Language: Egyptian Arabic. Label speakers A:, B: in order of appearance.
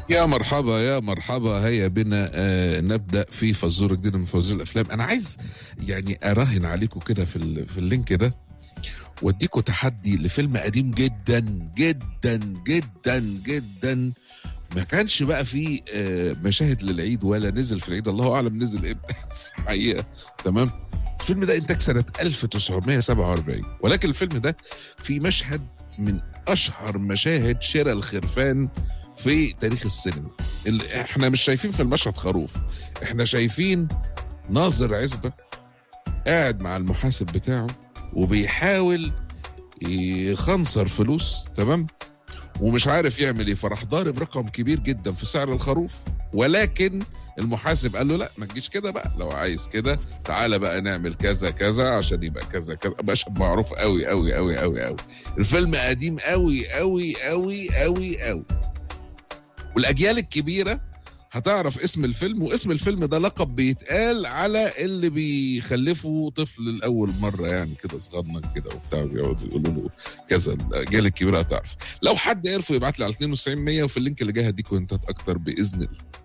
A: يا مرحبا يا مرحبا هيا بنا آه نبدا في فزوره جديده من فوازير الافلام انا عايز يعني اراهن عليكم كده في ال- في اللينك ده واديكم تحدي لفيلم قديم جدا جدا جدا جدا ما كانش بقى فيه آه مشاهد للعيد ولا نزل في العيد الله اعلم نزل امتى في الحقيقه تمام الفيلم ده انتاج سنه 1947 ولكن الفيلم ده في مشهد من اشهر مشاهد شراء الخرفان في تاريخ السينما اللي احنا مش شايفين في المشهد خروف احنا شايفين ناظر عزبة قاعد مع المحاسب بتاعه وبيحاول يخنصر فلوس تمام ومش عارف يعمل ايه فراح ضارب رقم كبير جدا في سعر الخروف ولكن المحاسب قال له لا ما تجيش كده بقى لو عايز كده تعالى بقى نعمل كذا كذا عشان يبقى كذا كذا مشهد معروف قوي قوي قوي قوي قوي الفيلم قديم قوي قوي قوي قوي قوي والاجيال الكبيره هتعرف اسم الفيلم واسم الفيلم ده لقب بيتقال على اللي بيخلفوا طفل لاول مره يعني كده صغنن كده وبتاع بيقعدوا يقولوا له كذا الاجيال الكبيره هتعرف لو حد عرفه يبعت لي على 92 100 وفي اللينك اللي جاي هديكوا انتات اكتر باذن الله